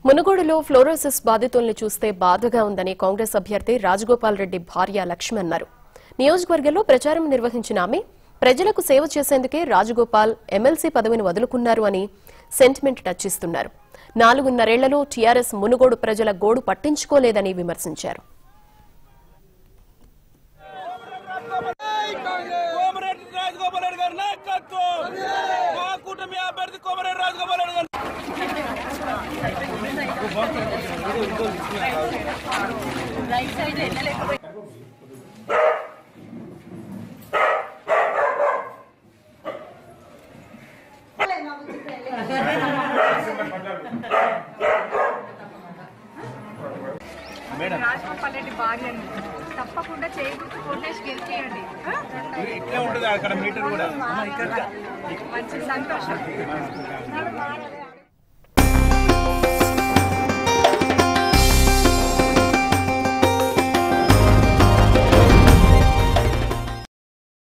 మునుగోడులో ఫ్లోరోసిస్ బాధితుల్ని చూస్తే బాధగా ఉందని కాంగ్రెస్ అభ్యర్థి రాజగోపాల్ రెడ్డి భార్య లక్ష్మి అన్నారు నియోజకవర్గంలో ప్రచారం నిర్వహించిన ఆమె ప్రజలకు సేవ చేసేందుకే రాజగోపాల్ ఎమ్మెల్సీ పదవిని వదులుకున్నారు అని సెంటిమెంట్ టచ్చిస్తున్నారు నాలుగున్నరేళ్లలో టీఆర్ఎస్ మునుగోడు ప్రజల గోడు పట్టించుకోలేదని విమర్శించారు కోమరెడ్డి రాజగోపాల్ రెడ్డి గారి నాయకత్వం మా కూటమి అభ్యర్థి కోమరెడ్డి రాజగోపాల్ రెడ్డి గారు రాజగోపాల్ రెడ్డి భార్యని తప్పకుండా చేయకూడదు కొట్టేసి గెలిచేయండి ఆ? ఇట్లే ఉంటుంది అక్కడ మీటర్ కూడా మంచి సంతోషం